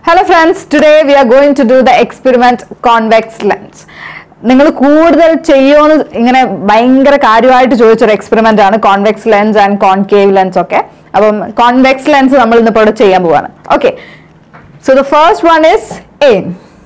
Hello friends today we are going to do the experiment convex lens നിങ്ങൾ കൂടുതൽ ചെയ്യുമെന്ന് ഇങ്ങനെ ഭയങ്കര കാര്യമായിട്ട് ചോദിച്ചൊരു എക്സ്പെരിമെന്റ് ആണ് convex lens and concave lens ഒക്കെ അപ്പം കോൺവെക്സ് ലെൻസ് നമ്മൾ ഇന്നിപ്പോൾ ഇവിടെ ചെയ്യാൻ പോവാണ് okay so the first one is aim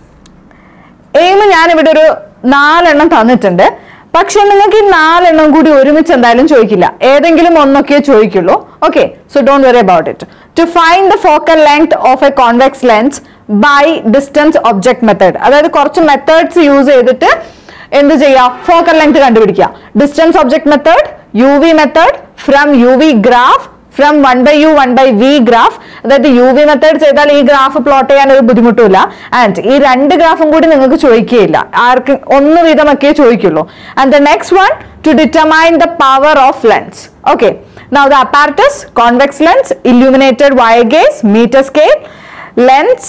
aim ഞാൻ ഇവിടെ ഒരു നാലെണ്ണം തന്നിട്ടുണ്ട് പക്ഷെ നിങ്ങൾക്ക് ഈ നാലെണ്ണം കൂടി ഒരുമിച്ച് എന്തായാലും ചോദിക്കില്ല ഏതെങ്കിലും ഒന്നൊക്കെ ചോദിക്കുള്ളൂ okay so don't worry about it to find the focal length of a convex lens by distance object method അതായത് കുറച്ച് മെത്തേഡ്സ് യൂസ് ചെയ്തിട്ട് എന്ത് ചെയ്യാം ഫോക്കൽ ലെങ്ത് കണ്ടുപിടിക്കുക distance object method U V method from U V graph from one by U one by V graph അതായത് U V method ചെയ്താൽ ഈ graph plot ചെയ്യാൻ ഒരു ബുദ്ധിമുട്ടില്ല ആൻഡ് ഈ രണ്ട് ഗ്രാഫും കൂടി നിങ്ങൾക്ക് ചോദിക്കുകയില്ല ആർക്ക് ഒന്ന് വീതമൊക്കെ ചോദിക്കുള്ളൂ and the next one to determine the power of lens okay now the apparatus convex lens illuminated wire gauze metre scale lens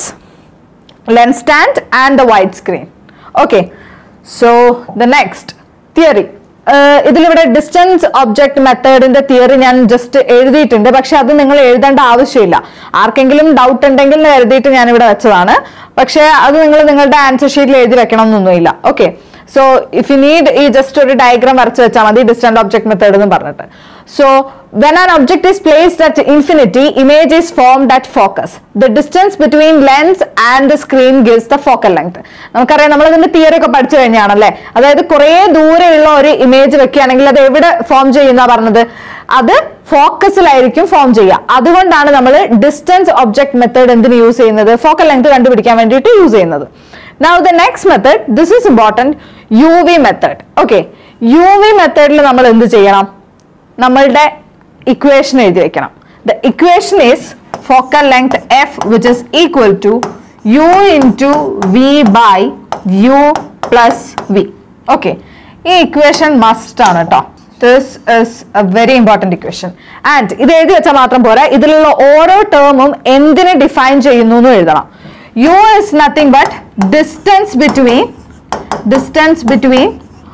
lens stand and the white screen okay so the next theory ഇതിലിവിടെ distance object മെത്തേഡിന്റെ theory ഞാൻ just എഴുതിയിട്ടുണ്ട് പക്ഷെ അത് നിങ്ങൾ എഴുതേണ്ട ആവശ്യമില്ല ആർക്കെങ്കിലും ഡൗട്ട് ഉണ്ടെങ്കിൽ എന്ന് കരുതിയിട്ട് ഞാൻ ഇവിടെ വെച്ചതാണ് പക്ഷെ അത് നിങ്ങൾ നിങ്ങളുടെ ആൻസർ ഷീറ്റിൽ എഴുതി വെക്കണം എന്നൊന്നുമില്ല okay so if you need ഈ ജസ്റ്റ് ഒരു ഡയഗ്രാം വരച്ച് വെച്ചാൽ മതി ഡിസ്റ്റന്റ് ഒബ്ജക്ട് മെത്തേഡ് എന്ന് പറഞ്ഞിട്ട് so when an object is placed at infinity image is formed at focus the distance between lens and the screen gives the focal length നമുക്കറിയാം നമ്മൾ ഇതിന്റെ തിയറി ഒക്കെ പഠിച്ചു കഴിഞ്ഞാണല്ലേ അതായത് കുറെ ദൂരെയുള്ള ഒരു ഇമേജ് വെക്കുകയാണെങ്കിൽ അത് എവിടെ ഫോം ചെയ്യുന്ന പറഞ്ഞത് അത് ഫോക്കസിലായിരിക്കും ഫോം ചെയ്യുക അതുകൊണ്ടാണ് നമ്മൾ ഡിസ്റ്റൻസ് ഒബ്ജക്ട് മെത്തേഡ് എന്തിന് യൂസ് ചെയ്യുന്നത് ഫോക്കൽ ലെങ്ത് കണ്ടുപിടിക്കാൻ വേണ്ടിയിട്ട് യൂസ് ചെയ്യുന്നത് now the next method this is important U V method okay U V മെത്തേഡിൽ നമ്മൾ എന്ത് ചെയ്യണം നമ്മളുടെ ഇക്വേഷൻ എഴുതി വെക്കണം the equation is focal length F which is equal to U into V by U plus V okay ഈ equation must ആണ് കേട്ടോ this is a very important equation and ഇത് എഴുതി വെച്ചാൽ മാത്രം പോരാ ഇതിലുള്ള ഓരോ ടേമും എന്തിനെ ഡിഫൈൻ ചെയ്യുന്നു എന്ന് എഴുതണം U is nothing but distance between distance between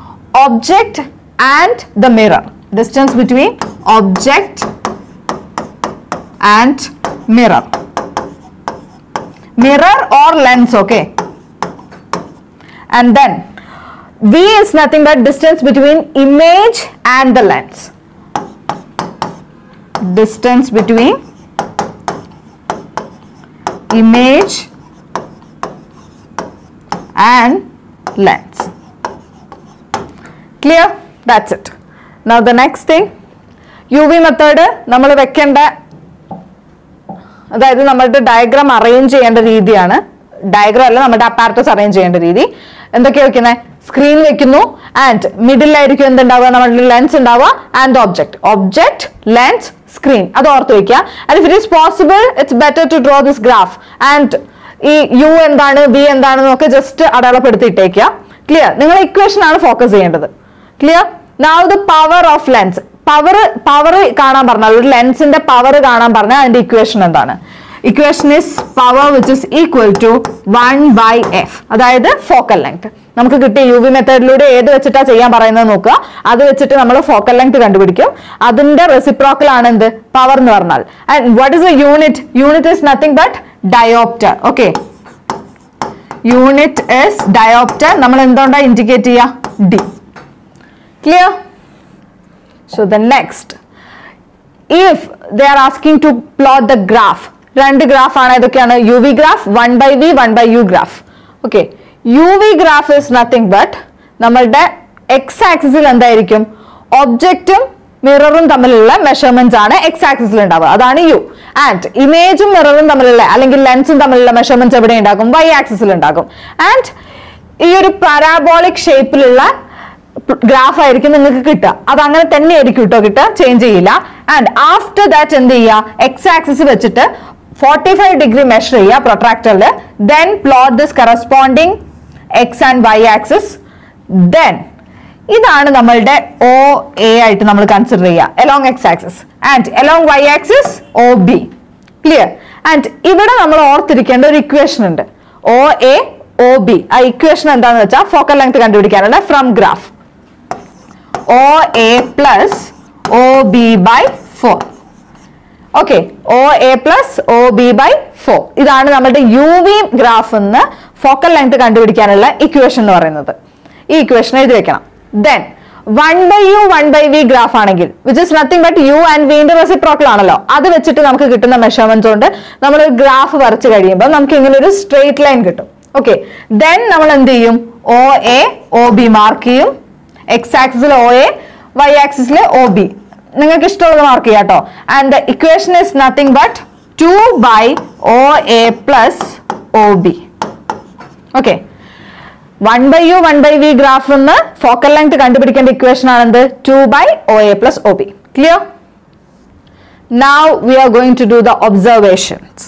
object and the mirror distance between object and mirror mirror or lens okay and then v is nothing but distance between image and the lens distance between image and lens clear that's it now the next thing U V method നമ്മൾ വെക്കേണ്ട അതായത് നമ്മളുടെ diagram arrange ചെയ്യേണ്ട രീതിയാണ് diagram അല്ല നമ്മുടെ apparatus arrange ചെയ്യേണ്ട രീതി എന്തൊക്കെയാ വെക്കുന്നത് സ്ക്രീൻ വെക്കുന്നു ആൻഡ് മിഡിലായിരിക്കും എന്തുണ്ടാവുക നമ്മളുടെ ലെൻസ് ഉണ്ടാവുക and object object lens screen അത് ഓർത്ത് വെക്കുക and if it is possible it's better to draw this graph and ഈ യു എന്താണ് ബി എന്താണെന്നൊക്കെ ജസ്റ്റ് അടയാളപ്പെടുത്തിയിട്ടേക്കുക ക്ലിയർ നിങ്ങൾ ഇക്വേഷൻ ആണ് ഫോക്കസ് ചെയ്യേണ്ടത് clear now the power of lens power power കാണാൻ പറഞ്ഞാൽ ഒരു ലെൻസിന്റെ പവർ കാണാൻ പറഞ്ഞാൽ അതിന്റെ ഇക്വേഷൻ എന്താണ് equation is power which is equal to one by F അതായത് ഫോക്കൽ ലെങ്ത് നമുക്ക് കിട്ടിയ യു വി മെത്തേഡിലൂടെ ഏത് വെച്ചിട്ടാ ചെയ്യാൻ പറയുന്നത് നോക്കുക അത് വെച്ചിട്ട് നമ്മൾ ഫോക്കൽ ലെങ്ത് കണ്ടുപിടിക്കും അതിന്റെ റെസിപ്രോക്കൽ ആണ് എന്ത് പവർ എന്ന് പറഞ്ഞാൽ and what is a unit unit is nothing but dioptre okay unit is dioptre നമ്മൾ എന്തുകൊണ്ടാ ഇൻഡിക്കേറ്റ് ചെയ്യുക D clear so the next if they are asking to plot the graph രണ്ട് ഗ്രാഫ് ആണ് ഏതൊക്കെയാണ് U V graph one by V one by U graph okay U V graph is nothing but നമ്മളുടെ X ആക്സിസിൽ എന്തായിരിക്കും ഒബ്ജക്റ്റും മിററും തമ്മിലുള്ള measurements ആണ് X ആക്സിസിൽ ഉണ്ടാവുക അതാണ് യു ആൻഡ് ഇമേജും മിററും തമ്മിലുള്ള അല്ലെങ്കിൽ ലെൻസും തമ്മിലുള്ള മെഷർമെന്റ്സ് എവിടെ ഉണ്ടാകും വൈ ആക്സിസിൽ ഉണ്ടാകും ആൻഡ് ഈ ഒരു പാരാബോളിക് ഷേപ്പിലുള്ള ഗ്രാഫ് ആയിരിക്കും നിങ്ങൾക്ക് കിട്ടുക അത് അങ്ങനെ തന്നെ ആയിരിക്കും കേട്ടോ കിട്ടുക ചേഞ്ച് ചെയ്യില്ല ആൻഡ് ആഫ്റ്റർ ദാറ്റ് എന്ത് ചെയ്യുക എക്സ് ആക്സിസ് വെച്ചിട്ട് ഫോർട്ടി ഫൈവ് ഡിഗ്രി മെഷർ ചെയ്യുക പ്രൊട്രാക്ടറിൽ then plot this corresponding X and Y axis then ഇതാണ് നമ്മളുടെ ഒ എ ആയിട്ട് നമ്മൾ കൺസിഡർ ചെയ്യുക along X axis and along Y axis O B clear and ഇവിടെ നമ്മൾ ഓർത്തിരിക്കേണ്ട ഒരു ഇക്വേഷൻ ഉണ്ട് ഒ എ ഒ ബി ആ ഇക്വേഷൻ എന്താണെന്ന് വെച്ചാൽ ഫോക്കൽ ലെങ്ത് കണ്ടുപിടിക്കാനുള്ള from graph O A plus O B by four okay O A plus O B by four ഇതാണ് നമ്മുടെ യു വി ഗ്രാഫ് എന്ന് ഫോക്കൽ ലെങ്ത് കണ്ടുപിടിക്കാനുള്ള ഇക്വേഷൻ എന്ന് പറയുന്നത് ഈ ഇക്വേഷൻ എഴുതി വെക്കണം then one by U one by V graph ആണെങ്കിൽ which is nothing but U and വിന്റെ റെസിപ്രോക്കൽ ആണല്ലോ അത് വെച്ചിട്ട് നമുക്ക് കിട്ടുന്ന മെഷർമെന്റ്സ് കൊണ്ട് നമ്മൾ ഒരു ഗ്രാഫ് വരച്ച് കഴിയുമ്പോൾ നമുക്ക് ഇങ്ങനെ ഒരു സ്ട്രെയിറ്റ് ലൈൻ കിട്ടും ഓക്കെ ദെൻ നമ്മൾ എന്ത് ചെയ്യും O A O B mark ചെയ്യും എക്സ് ആക്സിസിൽ ഒ എ വൈ ആക്സിസിൽ ഒ ബി നിങ്ങൾക്ക് ഇഷ്ടമുള്ളത് മാർക്ക് ചെയ്യാം കേട്ടോ and the equation is nothing but two by O A plus O B okay one by U one by V graph എന്ന് focal length കണ്ടുപിടിക്കേണ്ട equation ആണെന്ത് two by O A plus O B clear now we are going to do the observations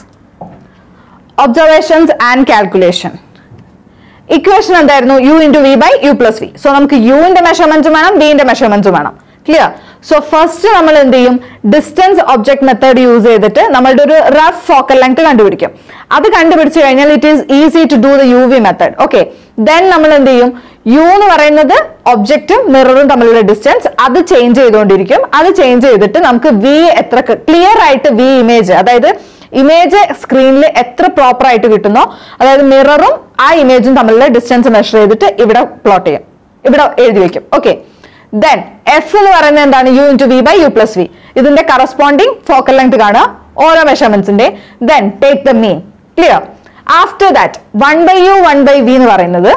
observations and calculation equation എന്തായിരുന്നു U into V by U plus V so നമുക്ക് യുവിന്റെ മെഷർമെന്റ്സും വേണം വിന്റെ മെഷർമെന്റ്സും വേണം clear so first നമ്മൾ എന്ത് ചെയ്യും distance object method use ചെയ്തിട്ട് നമ്മളുടെ ഒരു റഫ് ഫോക്കൽ ലെങ്ത് കണ്ടുപിടിക്കും അത് കണ്ടുപിടിച്ചു കഴിഞ്ഞാൽ it is easy to do the U V method okay then നമ്മൾ എന്ത് ചെയ്യും യു എന്ന് പറയുന്നത് ഒബ്ജക്റ്റും മിററും തമ്മിലുള്ള ഡിസ്റ്റൻസ് അത് ചേഞ്ച് ചെയ്തുകൊണ്ടിരിക്കും അത് ചേഞ്ച് ചെയ്തിട്ട് നമുക്ക് വി എത്ര ക്ലിയർ ആയിട്ട് വി ഇമേജ് അതായത് ഇമേജ് സ്ക്രീനിൽ എത്ര പ്രോപ്പർ ആയിട്ട് കിട്ടുന്നോ അതായത് മിററും ആ ഇമേജും തമ്മിലുള്ള ഡിസ്റ്റൻസ് മെഷർ ചെയ്തിട്ട് ഇവിടെ പ്ലോട്ട് ചെയ്യും ഇവിടെ എഴുതി വെക്കും ഓക്കെ ദെൻ എഫ് എന്ന് പറയുന്നത് എന്താണ് U into V by U plus V ഇതിന്റെ കറസ്പോണ്ടിങ് ഫോക്കൽ ലെങ്ത് കാണുക ഓരോ മെഷർമെന്റ്സിന്റെ then take the mean clear after that one by U one by V എന്ന് പറയുന്നത്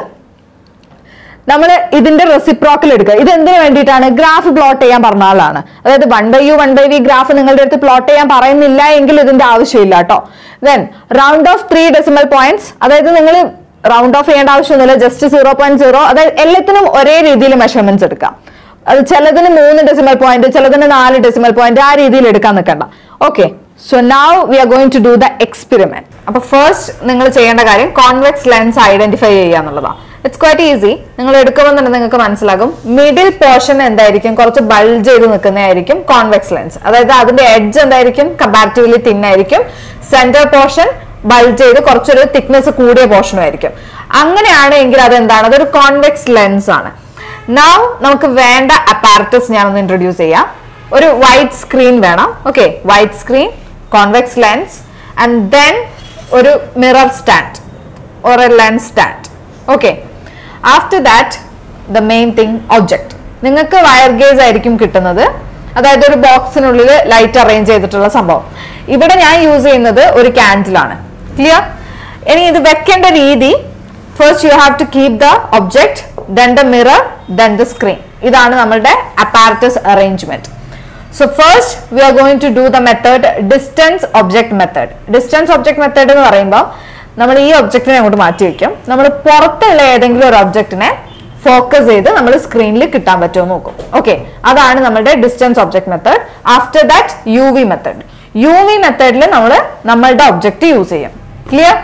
നമ്മൾ ഇതിന്റെ റെസിപ്രോക്കൽ എടുക്കുക ഇത് എന്തിനു വേണ്ടിയിട്ടാണ് ഗ്രാഫ് പ്ലോട്ട് ചെയ്യാൻ പറഞ്ഞ ആളാണ് അതായത് one by U one by V graph നിങ്ങളുടെ അടുത്ത് പ്ലോട്ട് ചെയ്യാൻ പറയുന്നില്ല എങ്കിൽ ഇതിന്റെ ആവശ്യമില്ല കേട്ടോ then round off three decimal points അതായത് നിങ്ങൾ റൗണ്ട് ഓഫ് ചെയ്യേണ്ട ആവശ്യമൊന്നുമില്ല ജസ്റ്റ് സീറോ പോയിന്റ് സീറോ അതായത് എല്ലാത്തിനും ഒരേ രീതിയിൽ മെഷർമെന്റ്സ് എടുക്കാം അത് ചിലതിന് മൂന്ന് ഡെസിമൽ പോയിന്റ് ചിലതിന് നാല് ഡെസിമൽ പോയിന്റ് ആ രീതിയിൽ എടുക്കാൻ നിൽക്കണ്ട okay so now we are going to do the experiment അപ്പൊ ഫസ്റ്റ് നിങ്ങൾ ചെയ്യേണ്ട കാര്യം കോൺവെക്സ് ലെൻസ് ഐഡന്റിഫൈ ചെയ്യുക എന്നുള്ളതാണ് ഇറ്റ്സ് ക്വൈറ്റ് ഈസി നിങ്ങൾ എടുക്കുമ്പോൾ തന്നെ നിങ്ങൾക്ക് മനസ്സിലാകും മിഡിൽ പോർഷൻ എന്തായിരിക്കും കുറച്ച് ബൾജ് ചെയ്ത് നിൽക്കുന്നതായിരിക്കും കോൺവെക്സ് ലെൻസ് അതായത് അതിന്റെ എഡ്ജ് എന്തായിരിക്കും കമ്പാരിറ്റീവ്ലി തിൻ ആയിരിക്കും സെന്റർ പോർഷൻ ബൾജ് ചെയ്ത് കുറച്ചൊരു തിക്നെസ് കൂടിയ പോർഷനും ആയിരിക്കും അങ്ങനെയാണെങ്കിൽ അത് എന്താണ് അതൊരു കോൺവെക്സ് ലെൻസ് ആണ് നൗ നമുക്ക് വേണ്ട അപ്പാരറ്റസ് ഞാനൊന്ന് ഇൻട്രൊഡ്യൂസ് ചെയ്യാം ഒരു വൈറ്റ് സ്ക്രീൻ വേണം okay white screen convex lens and then ഒരു mirror stand or a lens stand okay after that the main thing object നിങ്ങൾക്ക് വയർ ഗേജ് ആയിരിക്കും കിട്ടുന്നത് അതായത് ഒരു ബോക്സിനുള്ളിൽ ലൈറ്റ് അറേഞ്ച് ചെയ്തിട്ടുള്ള സംഭവം ഇവിടെ ഞാൻ യൂസ് ചെയ്യുന്നത് ഒരു ക്യാൻഡിലാണ് ക്ലിയർ ഇനി ഇത് വെക്കേണ്ട രീതി first you have to keep the object then the mirror then the screen ഇതാണ് നമ്മളുടെ apparatus arrangement so first we are going to do the method distance object method distance object method എന്ന് പറയുമ്പോൾ നമ്മൾ ഈ ഒബ്ജക്റ്റിനെ അങ്ങോട്ട് മാറ്റി വെക്കും നമ്മൾ പുറത്തുള്ള ഏതെങ്കിലും ഒരു ഒബ്ജക്റ്റിനെ ഫോക്കസ് ചെയ്ത് നമ്മൾ സ്ക്രീനിൽ കിട്ടാൻ പറ്റുമോ നോക്കും ഓക്കെ അതാണ് നമ്മുടെ distance object method after that U V method U V മെത്തേഡിൽ നമ്മൾ നമ്മളുടെ ഒബ്ജക്റ്റ് യൂസ് ചെയ്യും clear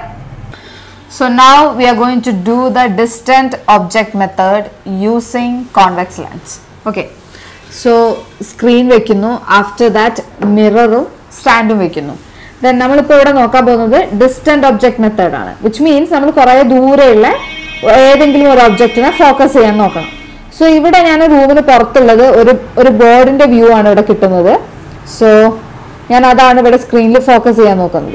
So now we are going to do the distant object method using convex lens. Okay. So screen വെക്കുന്നു after that മിററും സ്റ്റാൻഡും വെക്കുന്നു then നമ്മളിപ്പോൾ ഇവിടെ നോക്കാൻ പോകുന്നത് ഡിസ്റ്റന്റ് ഒബ്ജക്ട് മെത്തേഡ് ആണ് വിച്ച് മീൻസ് നമ്മൾ കുറേ ദൂരെയുള്ള ഏതെങ്കിലും ഒരു ഒബ്ജക്റ്റിനെ ഫോക്കസ് ചെയ്യാൻ നോക്കണം സോ ഇവിടെ ഞാൻ റൂമിന് പുറത്തുള്ളത് ഒരു ഒരു ബോർഡിന്റെ വ്യൂ ആണ് ഇവിടെ കിട്ടുന്നത് സോ ഞാൻ അതാണ് ഇവിടെ സ്ക്രീനിൽ ഫോക്കസ് ചെയ്യാൻ നോക്കുന്നത്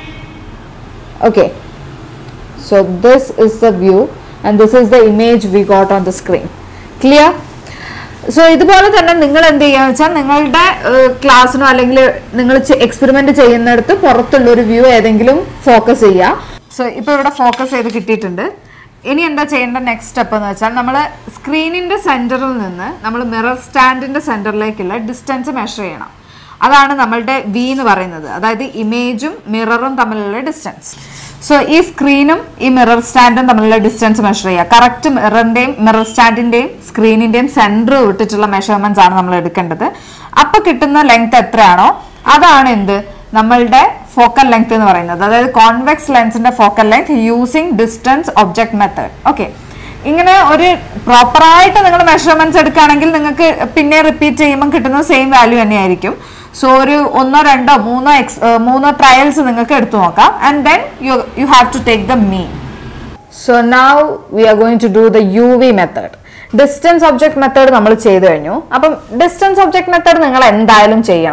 okay So this is the view and this is the image we got on the screen. Clear? So ഇതുപോലെ തന്നെ നിങ്ങൾ എന്ത് ചെയ്യാന്ന് വെച്ചാൽ നിങ്ങളുടെ ക്ലാസ്സിനോ അല്ലെങ്കിൽ നിങ്ങൾ എക്സ്പെരിമെന്റ് ചെയ്യുന്നിടത്ത് പുറത്തുള്ള ഒരു വ്യൂ ഏതെങ്കിലും ഫോക്കസ് ചെയ്യുക സോ ഇപ്പോൾ ഇവിടെ ഫോക്കസ് ചെയ്ത് കിട്ടിയിട്ടുണ്ട് ഇനി എന്താ ചെയ്യേണ്ട നെക്സ്റ്റ് സ്റ്റെപ്പ് എന്ന് വെച്ചാൽ നമ്മൾ സ്ക്രീനിന്റെ സെന്ററിൽ നിന്ന് നമ്മൾ മിറർ സ്റ്റാൻഡിന്റെ സെന്ററിലേക്കുള്ള ഡിസ്റ്റൻസ് മെഷർ ചെയ്യണം അതാണ് നമ്മളുടെ വി എന്ന് പറയുന്നത് അതായത് ഇമേജും മിററും തമ്മിലുള്ള ഡിസ്റ്റൻസ് സോ ഈ സ്ക്രീനും ഈ മിറർ സ്റ്റാൻഡും തമ്മിലുള്ള ഡിസ്റ്റൻസ് മെഷർ ചെയ്യുക കറക്റ്റ് മിററിന്റെയും മിറർ സ്റ്റാൻഡിന്റെയും സ്ക്രീനിന്റെയും സെന്റർ വിട്ടിട്ടുള്ള മെഷർമെന്റ്സ് ആണ് നമ്മൾ എടുക്കേണ്ടത് അപ്പൊ കിട്ടുന്ന ലെങ്ത് എത്രയാണോ അതാണ് എന്ത് നമ്മളുടെ ഫോക്കൽ ലെങ്ത് എന്ന് പറയുന്നത് അതായത് കോൺവെക്സ് ലെൻസിന്റെ focal length using distance object method okay ഇങ്ങനെ ഒരു പ്രോപ്പറായിട്ട് നിങ്ങൾ മെഷർമെന്റ്സ് എടുക്കുകയാണെങ്കിൽ നിങ്ങൾക്ക് പിന്നെ റിപ്പീറ്റ് ചെയ്യുമ്പോൾ കിട്ടുന്ന സെയിം വാല്യൂ തന്നെയായിരിക്കും സോ ഒരു ഒന്നോ രണ്ടോ മൂന്നോ എക്സ് മൂന്നോ ട്രയൽസ് നിങ്ങൾക്ക് എടുത്തു നോക്കാം and then you you have to take the mean so now we are going to do the U V method distance object method നമ്മൾ ചെയ്തു കഴിഞ്ഞു അപ്പം ഡിസ്റ്റൻസ് ഒബ്ജക്ട് മെത്തേഡ് നിങ്ങൾ എന്തായാലും ചെയ്യണം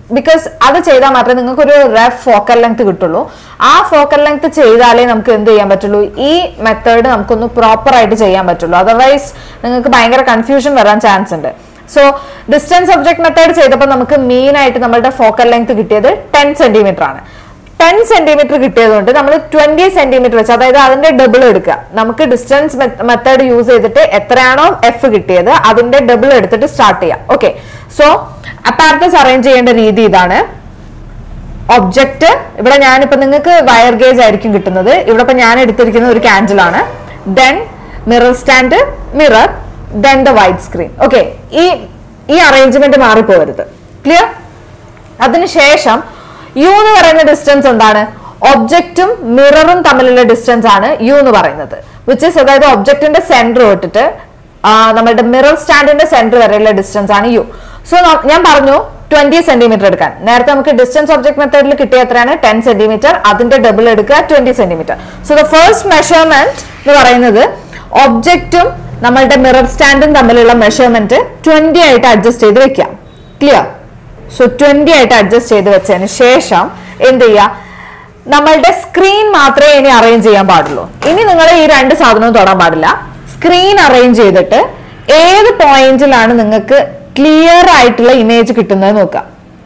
ബിക്കോസ് അത് ചെയ്താൽ മാത്രമേ നിങ്ങൾക്ക് ഒരു റഫ് ഫോക്കൽ ലെങ്ത് കിട്ടുള്ളൂ ആ ഫോക്കൽ ലെങ്ത് ചെയ്താലേ നമുക്ക് എന്ത് ചെയ്യാൻ പറ്റുള്ളൂ ഈ മെത്തേഡ് നമുക്കൊന്ന് പ്രോപ്പർ ആയിട്ട് ചെയ്യാൻ പറ്റുള്ളൂ അതർവൈസ് നിങ്ങൾക്ക് ഭയങ്കര കൺഫ്യൂഷൻ വരാൻ ചാൻസ് ഉണ്ട് സോ ഡിസ്റ്റൻസ് ഒബ്ജക്ട് മെത്തേഡ് ചെയ്തപ്പോൾ നമുക്ക് മെയിൻ ആയിട്ട് നമ്മളുടെ ഫോക്കൽ ലെങ്ത് കിട്ടിയത് ടെൻ സെന്റിമീറ്റർ ആണ് ടെൻ സെന്റിമീറ്റർ കിട്ടിയതുകൊണ്ട് നമ്മൾ ട്വന്റി സെന്റിമീറ്റർ വെച്ച് അതായത് അതിന്റെ ഡബിൾ എടുക്കുക നമുക്ക് ഡിസ്റ്റൻസ് മെത്തേഡ് യൂസ് ചെയ്തിട്ട് എത്രയാണോ എഫ് കിട്ടിയത് അതിന്റെ ഡബിൾ എടുത്തിട്ട് സ്റ്റാർട്ട് ചെയ്യാം ഓക്കെ സോ അപ്പാരറ്റസ് അറേഞ്ച് ചെയ്യേണ്ട രീതി ഇതാണ് ഒബ്ജക്റ്റ് ഇവിടെ ഞാനിപ്പോ നിങ്ങൾക്ക് വയർ ഗേജ് ആയിരിക്കും കിട്ടുന്നത് ഇവിടെ ഇപ്പൊ ഞാൻ എടുത്തിരിക്കുന്ന ഒരു candle ആണ് then mirror stand mirror then the white screen okay ഈ ഈ അറേഞ്ച്മെന്റ് മാറിപ്പോകരുത് ക്ലിയർ അതിനുശേഷം യു എന്ന് പറയുന്ന ഡിസ്റ്റൻസ് എന്താണ് ഒബ്ജക്റ്റും മിററും തമ്മിലുള്ള ഡിസ്റ്റൻസ് ആണ് യു എന്ന് പറയുന്നത് വിച്ച് ഇസ് അതായത് ഒബ്ജക്റ്റിന്റെ സെന്റർ തൊട്ടിട്ട് ആ, നമ്മുടെ മിറർ സ്റ്റാൻഡിന്റെ സെന്റർ വരെയുള്ള ഡിസ്റ്റൻസ് ആണ് യു സോ ഞാൻ പറഞ്ഞു ട്വന്റി സെന്റിമീറ്റർ എടുക്കാൻ നേരത്തെ നമുക്ക് ഡിസ്റ്റൻസ് ഒബ്ജക്ട് മെത്തേഡിൽ കിട്ടിയ എത്രയാണ് ടെൻ സെന്റിമീറ്റർ അതിന്റെ ഡബിൾ എടുക്കുക twenty centimetre so the first measurement എന്ന് പറയുന്നത് ഒബ്ജക്റ്റും നമ്മളുടെ മിറർ സ്റ്റാൻഡും തമ്മിലുള്ള മെഷർമെന്റ് ട്വന്റി ആയിട്ട് അഡ്ജസ്റ്റ് ചെയ്ത് വെക്കാം ക്ലിയർ സോ ട്വന്റി ആയിട്ട് അഡ്ജസ്റ്റ് ചെയ്ത് വെച്ചതിന് ശേഷം എന്ത് ചെയ്യുക നമ്മളുടെ സ്ക്രീൻ മാത്രമേ ഇനി അറേഞ്ച് ചെയ്യാൻ പാടുള്ളൂ ഇനി നിങ്ങൾ ഈ രണ്ട് സാധനവും തൊടാൻ പാടില്ല സ്ക്രീൻ അറേഞ്ച് ചെയ്തിട്ട് ഏത് പോയിന്റിലാണ് നിങ്ങൾക്ക് ക്ലിയർ ആയിട്ടുള്ള ഇമേജ് കിട്ടുന്നത് നോക്കുക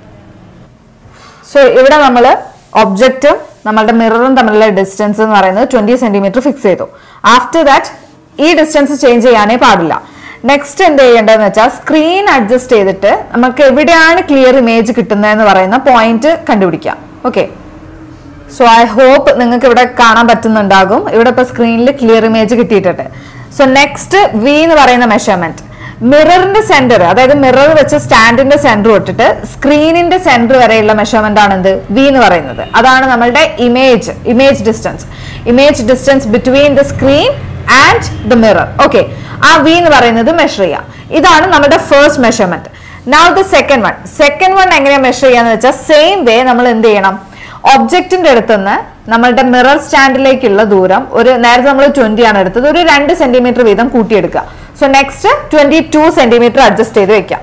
സോ ഇവിടെ നമ്മൾ ഒബ്ജക്റ്റും നമ്മളുടെ മിററും തമ്മിലുള്ള ഡിസ്റ്റൻസ് എന്ന് പറയുന്നത് ട്വന്റി സെന്റിമീറ്റർ ഫിക്സ് ചെയ്തു ആഫ്റ്റർ ദാറ്റ് ഈ ഡിസ്റ്റൻസ് ചേഞ്ച് ചെയ്യാനേ പാടില്ല നെക്സ്റ്റ് എന്ത് ചെയ്യേണ്ടതെന്ന് വെച്ചാൽ സ്ക്രീൻ അഡ്ജസ്റ്റ് ചെയ്തിട്ട് നമുക്ക് എവിടെയാണ് ക്ലിയർ ഇമേജ് കിട്ടുന്നതെന്ന് പറയുന്ന പോയിന്റ് കണ്ടുപിടിക്കാം ഓക്കെ സോ ഐ ഹോപ്പ് നിങ്ങൾക്ക് ഇവിടെ കാണാൻ പറ്റുന്നുണ്ടാകും ഇവിടെ ഇപ്പൊ സ്ക്രീനിൽ ക്ലിയർ ഇമേജ് കിട്ടിയിട്ടുണ്ട് സോ നെക്സ്റ്റ് വി എന്ന് പറയുന്ന മെഷർമെന്റ് മിററിന്റെ സെന്റർ അതായത് മിറർ വെച്ച് സ്റ്റാൻഡിന്റെ സെന്റർ തൊട്ടിട്ട് സ്ക്രീനിന്റെ സെന്റർ വരെയുള്ള മെഷർമെന്റ് ആണ് എന്ത് വി എന്ന് പറയുന്നത് അതാണ് നമ്മളുടെ image image distance image distance between the screen and the mirror okay ആ വി എന്ന് പറയുന്നത് മെഷർ ചെയ്യാം ഇതാണ് നമ്മുടെ first measurement now the second one second one എങ്ങനെയാ മെഷർ ചെയ്യാന്ന് വെച്ചാൽ സെയിം വേ നമ്മൾ എന്ത് ചെയ്യണം ഒബ്ജക്റ്റിന്റെ അടുത്തുനിന്ന് നമ്മളുടെ മിറർ സ്റ്റാൻഡിലേക്കുള്ള ദൂരം ഒരു നേരത്തെ നമ്മൾ ട്വന്റി ആണ് എടുത്തത് ഒരു രണ്ട് സെന്റിമീറ്റർ വീതം കൂട്ടിയെടുക്കുക so next twenty two centimetre adjust ചെയ്ത് വെക്കാം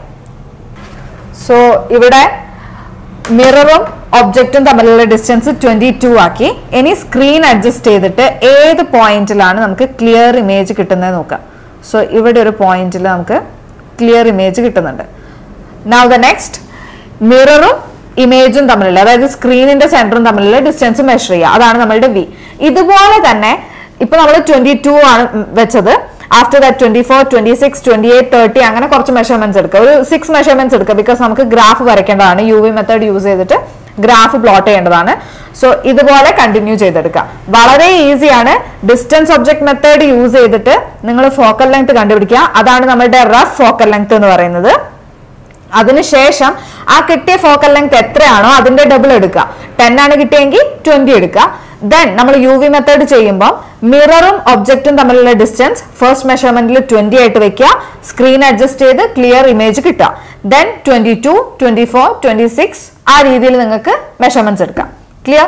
സോ ഇവിടെ മിററും ഒബ്ജക്റ്റും തമ്മിലുള്ള ഡിസ്റ്റൻസ് ട്വന്റി ടു ആക്കി ഇനി സ്ക്രീൻ അഡ്ജസ്റ്റ് ചെയ്തിട്ട് ഏത് പോയിന്റിലാണ് നമുക്ക് ക്ലിയർ ഇമേജ് കിട്ടുന്നത് നോക്കാം സോ ഇവിടെ ഒരു പോയിന്റിൽ നമുക്ക് ക്ലിയർ ഇമേജ് കിട്ടുന്നുണ്ട് നൗ ദ നെക്സ്റ്റ് മിററും ഇമേജും തമ്മിലുള്ള അതായത് സ്ക്രീനിന്റെ സെന്ററും തമ്മിലുള്ള ഡിസ്റ്റൻസ് മെഷർ ചെയ്യുക അതാണ് നമ്മളുടെ വി ഇതുപോലെ തന്നെ ഇപ്പൊ നമ്മൾ ട്വന്റി ടു ആണ് വെച്ചത് after that twenty four twenty six twenty eight thirty അങ്ങനെ കുറച്ച് മെഷർമെന്റ്സ് എടുക്കുക ഒരു സിക്സ് മെഷർമെന്റ്സ് എടുക്കുക ബിക്കോസ് നമുക്ക് ഗ്രാഫ് വരയ്ക്കേണ്ടതാണ് യു വി മെത്തേഡ് യൂസ് ചെയ്തിട്ട് ഗ്രാഫ് പ്ലോട്ട് ചെയ്യേണ്ടതാണ് സോ ഇതുപോലെ കണ്ടിന്യൂ ചെയ്തെടുക്കുക വളരെ ഈസിയാണ് ഡിസ്റ്റൻസ് ഒബ്ജക്ട് മെത്തേഡ് യൂസ് ചെയ്തിട്ട് നിങ്ങൾ ഫോക്കൽ ലെങ്ത് കണ്ടുപിടിക്കുക അതാണ് നമ്മുടെ റഫ് ഫോക്കൽ ലെങ്ത് എന്ന് പറയുന്നത് അതിനുശേഷം ആ കിട്ടിയ ഫോക്കൽ ലെങ്ത് എത്രയാണോ അതിന്റെ ഡബിൾ എടുക്കുക ടെൻ ആണ് കിട്ടിയെങ്കിൽ ട്വന്റി എടുക്കുക ദെൻ നമ്മൾ യു വി മെത്തേഡ് ചെയ്യുമ്പോൾ മിററും ഒബ്ജക്റ്റും തമ്മിലുള്ള ഡിസ്റ്റൻസ് ഫസ്റ്റ് മെഷർമെന്റിൽ ട്വന്റി ആയിട്ട് വെക്കുക സ്ക്രീൻ അഡ്ജസ്റ്റ് ചെയ്ത് ക്ലിയർ ഇമേജ് കിട്ടുക then twenty two twenty four twenty six ആ രീതിയിൽ നിങ്ങൾക്ക് മെഷർമെന്റ്സ് എടുക്കാം clear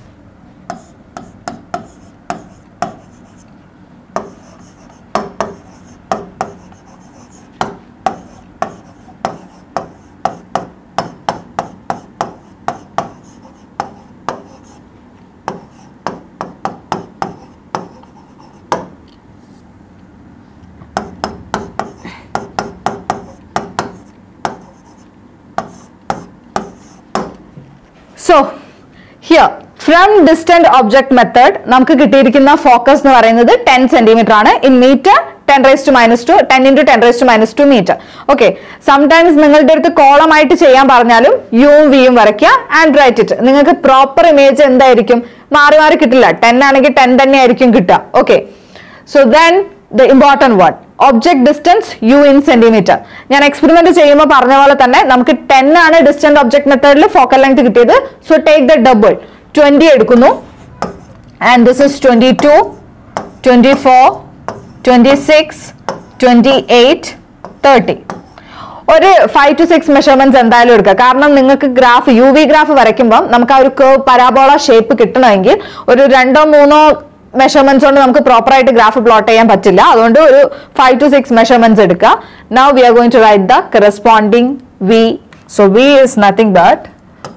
so here from distant object method നമുക്ക് കിട്ടിയിരിക്കുന്ന ഫോക്കസ് എന്ന് പറയുന്നത് ടെൻ സെന്റിമീറ്റർ ആണ് in metre ten raise to minus two ten into ten raise to minus two metre okay sometimes നിങ്ങളുടെ അടുത്ത് കോളം ആയിട്ട് ചെയ്യാൻ പറഞ്ഞാലും യുവും വിയും വരയ്ക്കുക ആൻഡ് റൈറ്റ് ഇറ്റ് നിങ്ങൾക്ക് പ്രോപ്പർ ഇമേജ് എന്തായിരിക്കും മാറി മാറി കിട്ടില്ല ടെൻ ആണെങ്കിൽ ടെൻ തന്നെ ആയിരിക്കും കിട്ടുക okay so then the important word object distance U in centimetre ഞാൻ എക്സ്പെരിമെന്റ് ചെയ്യുമ്പോൾ പറഞ്ഞ പോലെ തന്നെ നമുക്ക് ടെൻ ആണ് ഡിസ്റ്റന്റ് ഒബ്ജക്ട് മെത്തേഡിൽ ഫോക്കൽ ലെങ്ത് കിട്ടിയത് so take the double twenty എടുക്കുന്നു and this is twenty two twenty four twenty six twenty eight thirty ഒരു ഫൈവ് ടു സിക്സ് മെഷർമെന്റ്സ് എന്തായാലും എടുക്കുക കാരണം നിങ്ങൾക്ക് ഗ്രാഫ് യു വി ഗ്രാഫ് വരയ്ക്കുമ്പോൾ നമുക്ക് ആ ഒരു കേവ് പരാബോള ഷേപ്പ് കിട്ടണമെങ്കിൽ ഒരു രണ്ടോ മൂന്നോ മെഷർമെന്റ്സ് കൊണ്ട് നമുക്ക് പ്രോപ്പർ ആയിട്ട് ഗ്രാഫ് പ്ലോട്ട് ചെയ്യാൻ പറ്റില്ല അതുകൊണ്ട് ഒരു ഫൈവ് ടു സിക്സ് മെഷർമെന്റ്സ് എടുക്കുക now we are going to write the corresponding V so V is nothing but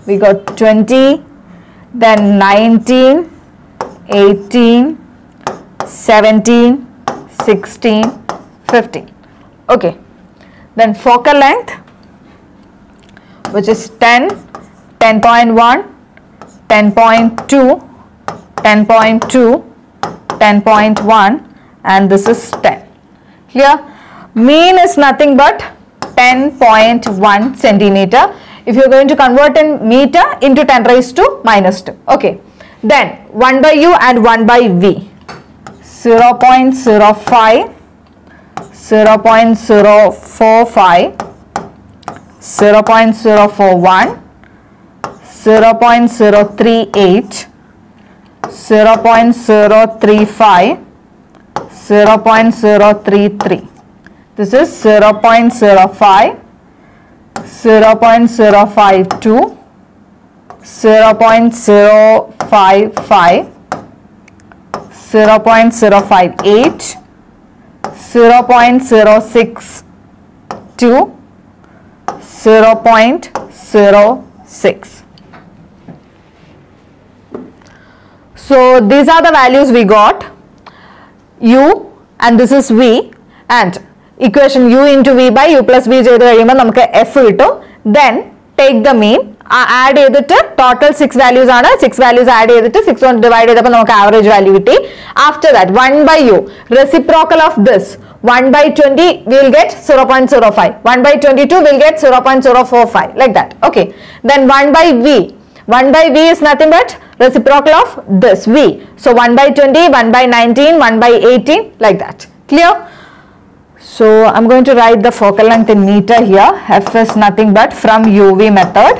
we got 20 then 19 18 17 16 15 okay then focal length which is 10 10.1 10.2 10.2 10.1 and this is 10 clear mean is nothing but 10.1 centimeter if you're going to convert in meter into 10 raised to minus 2 okay then 1 by u and 1 by v 0.05 0.045 0.041 0.038 0.035 0.033 this is 0.05 0.052 0.055 0.058 0.062 0.06 so these are the values we got u and this is v and equation u into v by u plus v ചെയ്ത് കഴിയുമ്പോൾ നമുക്ക് f കിട്ടും then take the mean add ചെയ്തിട്ട് total six values ആണ് six values add ചെയ്തിട്ട് six കൊണ്ട് divide ചെയ്തപ്പോൾ നമുക്ക് ആവറേജ് വാല്യൂ കിട്ടി after that one by U reciprocal of this one by twenty will get zero point zero five one by twenty two will get zero point zero four five like that okay then one by V 1 by v is nothing but reciprocal of this v. So 1 by 20, 1 by 19, 1 by 18 like that. Clear? So I'm going to write the focal length in meter here. F is nothing but from UV method.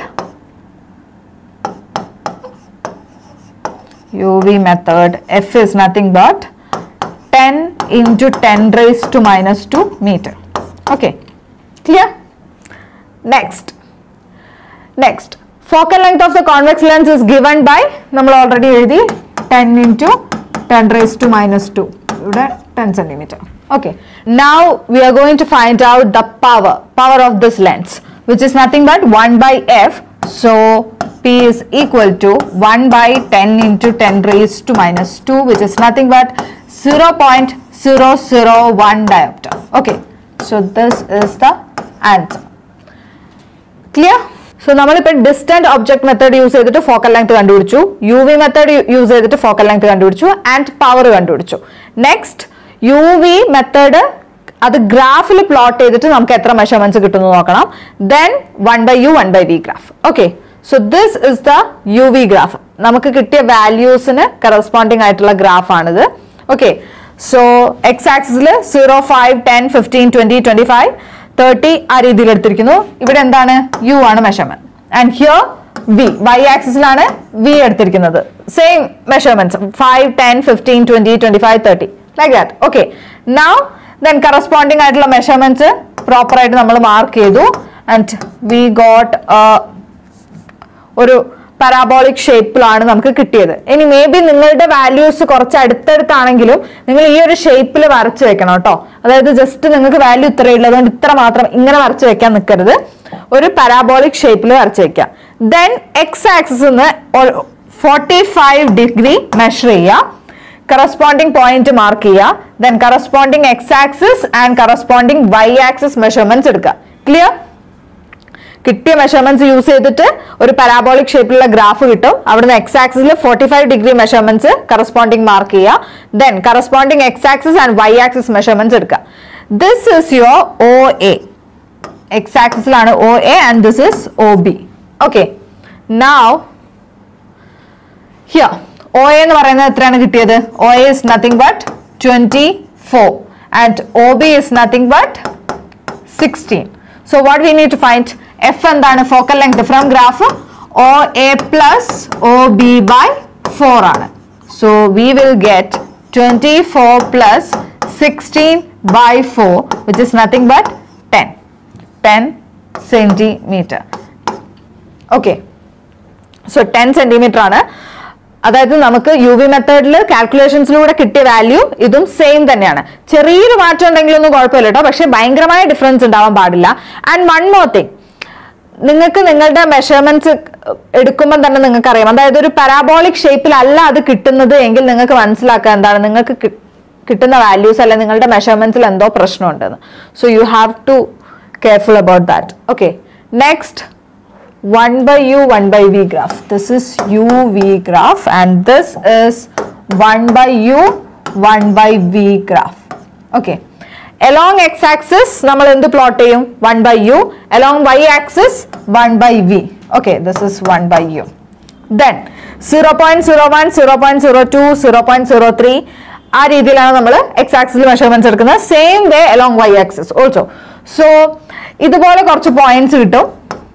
UV method F is nothing but 10 into 10 raised to minus 2 meter. Okay. Clear? Next. Next. Focal length of the convex lens is given by നമ്മൾ already എഴുതി ten into ten raise to minus two ഇവിടെ ten centimetre okay now we are going to find out the power power of this lens which is nothing but one by F so P is equal to 1 by 10 into 10 raised to minus 2 which is nothing but 0.001 diopter. Okay, so this is the answer. Clear so നമ്മളിപ്പോൾ distant object method use ചെയ്തിട്ട് focal length കണ്ടുപിടിച്ചു U V method use ചെയ്തിട്ട് focal length കണ്ടുപിടിച്ചു and power കണ്ടുപിടിച്ചു next U V method അത് ഗ്രാഫിൽ plot ചെയ്തിട്ട് നമുക്ക് എത്ര മെഷർമെന്റ്സ് കിട്ടുന്നു നോക്കണം then one by U one by V graph okay so this is the U V graph നമുക്ക് കിട്ടിയ വാല്യൂസിന് കറസ്പോണ്ടിങ് ആയിട്ടുള്ള ഗ്രാഫ് ആണിത് ഓക്കെ സോ എക്സ് ആക്സിസിൽ zero five ten fifteen twenty twenty five thirty ആ രീതിയിൽ എടുത്തിരിക്കുന്നു ഇവിടെ എന്താണ് യു ആണ് measurement and here V Y ആക്സിസിലാണ് വി എടുത്തിരിക്കുന്നത് same measurements five ten fifteen twenty twenty five thirty like that okay now then corresponding ആയിട്ടുള്ള മെഷർമെന്റ്സ് പ്രോപ്പർ ആയിട്ട് നമ്മൾ മാർക്ക് ചെയ്തു ആൻഡ് വി ഗോട്ട് ഒരു പരാബോളിക് ഷേപ്പിലാണ് നമുക്ക് കിട്ടിയത് ഇനി മേ ബി നിങ്ങളുടെ വാല്യൂസ് കുറച്ച് അടുത്തടുത്താണെങ്കിലും നിങ്ങൾ ഈ ഒരു ഷേപ്പിൽ വരച്ച് വെക്കണം കേട്ടോ അതായത് ജസ്റ്റ് നിങ്ങൾക്ക് വാല്യൂ ഇത്രയേ ഉള്ളൂ അതുകൊണ്ട് ഇത്ര മാത്രം ഇങ്ങനെ വരച്ച് വെക്കാൻ നിൽക്കരുത് ഒരു പരാബോളിക് ഷേപ്പിൽ വരച്ച് വെക്കാം then X axis forty five degree measure ചെയ്യുക കറസ്പോണ്ടിങ് പോയിന്റ് മാർക്ക് ചെയ്യുക then corresponding X axis and corresponding Y axis measurements എടുക്കുക ക്ലിയർ കിട്ടിയ മെഷർമെന്റ്സ് യൂസ് ചെയ്തിട്ട് ഒരു പരാബോളിക് ഷേപ്പിലുള്ള ഗ്രാഫ് കിട്ടും അവിടുന്ന് എക്സ് ആക്സിസിൽ forty five degree measurements corresponding mark ചെയ്യുക then corresponding X axis and Y axis measurements എടുക്കുക this is your O A X ആക്സിസിലാണ് O A and this is O B okay now here O A എന്ന് പറയുന്നത് എത്രയാണ് കിട്ടിയത് O A is nothing but twenty four and O B is nothing but sixteen so what we need to find F എന്താണ് focal length from graph O A plus O B by four ആണ് so we will get twenty four plus sixteen by four which is nothing but ten ten centimetre okay so ten centimetre ആണ് അതായത് നമുക്ക് U V മെത്തേഡിൽ കാൽക്കുലേഷൻസിലൂടെ കിട്ടിയ value ഇതും same തന്നെയാണ് ചെറിയൊരു മാറ്റം ഉണ്ടെങ്കിലൊന്നും കുഴപ്പമില്ല കേട്ടോ പക്ഷെ ഭയങ്കരമായ ഡിഫറൻസ് ഉണ്ടാവാൻ പാടില്ല ആൻഡ് വൺ മോർ തിങ് നിങ്ങൾക്ക് നിങ്ങളുടെ മെഷർമെന്റ്സ് എടുക്കുമ്പോൾ തന്നെ നിങ്ങൾക്ക് അറിയാം അതായത് ഒരു പാരാബോളിക് ഷേപ്പിലല്ല അത് കിട്ടുന്നത് എങ്കിൽ നിങ്ങൾക്ക് മനസ്സിലാക്കുക എന്താണ് നിങ്ങൾക്ക് കി- കിട്ടുന്ന വാല്യൂസ് അല്ലെ നിങ്ങളുടെ മെഷർമെന്റ്സിൽ എന്തോ പ്രശ്നമുണ്ടെന്ന് so you have to careful about that okay next 1 by u 1 by v graph this is uv graph and this is 1 by u 1 by v graph okay along x axis നമ്മൾ എന്ത് plot ചെയ്യും 1 by u along y axis 1 by v okay this is 1 by u then 0.01 0.02 0.03 ആ രീതിയിലാണ് നമ്മൾ X ആക്സിൽ measurements എടുക്കുന്നത് same way along Y axis also so ഇതുപോലെ കുറച്ച് പോയിന്റ്സ് കിട്ടും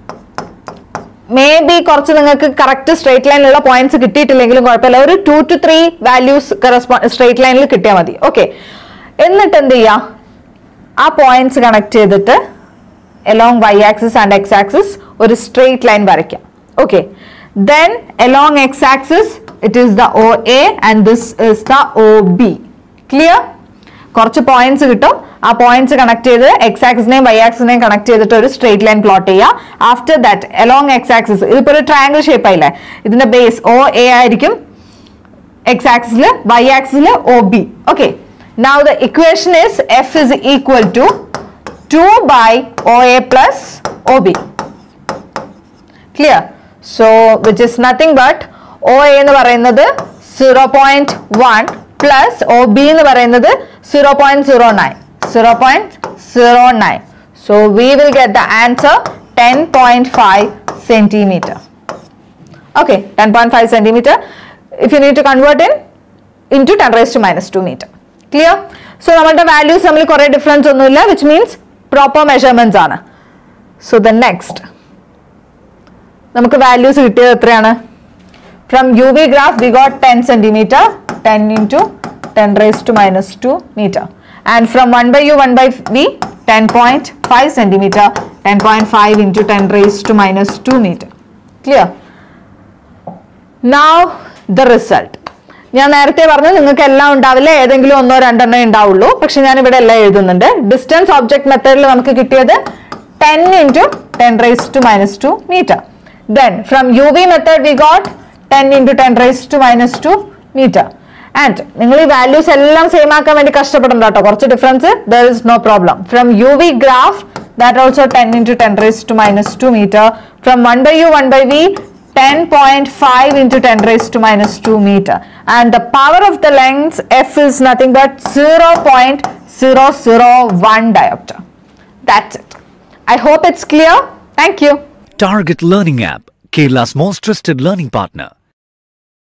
മേ ബി കുറച്ച് നിങ്ങൾക്ക് കറക്റ്റ് സ്ട്രേറ്റ് ലൈനിലുള്ള പോയിന്റ്സ് കിട്ടിയിട്ടില്ലെങ്കിലും കുഴപ്പമില്ല ഒരു two to three values straight ലൈനിൽ കിട്ടിയാൽ മതി ഓക്കെ എന്നിട്ട് എന്ത് ചെയ്യാം ആ പോയിന്റ്സ് കണക്ട് ചെയ്തിട്ട് along Y axis and X axis ഒരു സ്ട്രേറ്റ് ലൈൻ വരയ്ക്കാം okay then along X axis it is the O A and this is the O B clear കുറച്ച് പോയിന്റ്സ് കിട്ടും ആ പോയിന്റ്സ് കണക്ട് ചെയ്ത് എക്സ് ആക്സിനെയും Y ആക്സിനെയും കണക്ട് ചെയ്തിട്ട് ഒരു സ്ട്രേറ്റ് ലൈൻ പ്ലോട്ട് ചെയ്യുക after that along X axis ഇതിപ്പോ ഒരു ട്രയാങ്കിൾ ഷേപ്പ് ആയില്ലേ ഇതിന്റെ ബേസ് ഒ എ ആയിരിക്കും എക്സ് ആക്സിൽ വൈ ആക്സിൽ O B okay now the equation is F is equal to two by O A plus O B clear so which is nothing but O A എന്ന് പറയുന്നത് zero point one plus O B എന്ന് പറയുന്നത് zero point zero nine zero point zero nine so we will get the answer ten point five centimetre okay 10.5 centimeter if you need to convert in into 10 raised to minus 2 meter clear so നമ്മളുടെ values തമ്മിൽ കുറെ difference ഒന്നുമില്ല which means proper measurements ആണ് so the next നമുക്ക് values കിട്ടിയത് എത്രയാണ് from U V graph we got ten centimetre ten into ten raise to minus two metre and from one by U one by V ten point five centimetre ten point five into ten raise to minus two metre clear now the result ഞാൻ നേരത്തെ പറഞ്ഞു നിങ്ങൾക്ക് എല്ലാം ഉണ്ടാവില്ല ഏതെങ്കിലും ഒന്നോ രണ്ടെണ്ണേ ഉണ്ടാവുള്ളൂ പക്ഷെ ഞാൻ ഇവിടെ എല്ലാം എഴുതുന്നുണ്ട് ഡിസ്റ്റൻസ് ഒബ്ജക്ട് മെത്തേഡിൽ നമുക്ക് കിട്ടിയത് ten into ten raise to minus two metre then from U V method we got ten into ten raise to minus two metre and നിങ്ങൾ ഈ വാല്യൂസ് എല്ലാം സെയിം ആക്കാൻ വേണ്ടി കഷ്ടപ്പെടണ്ട കേട്ടോ കുറച്ച് difference there is no problem from U V graph that also ten into ten raise to minus two metre from one by U one by V 10.5 into 10 raised to minus 2 meter and the power of the length f is nothing but 0.001 diopter that's it i hope it's clear thank you Target Learning App, Kerala's most trusted learning partner.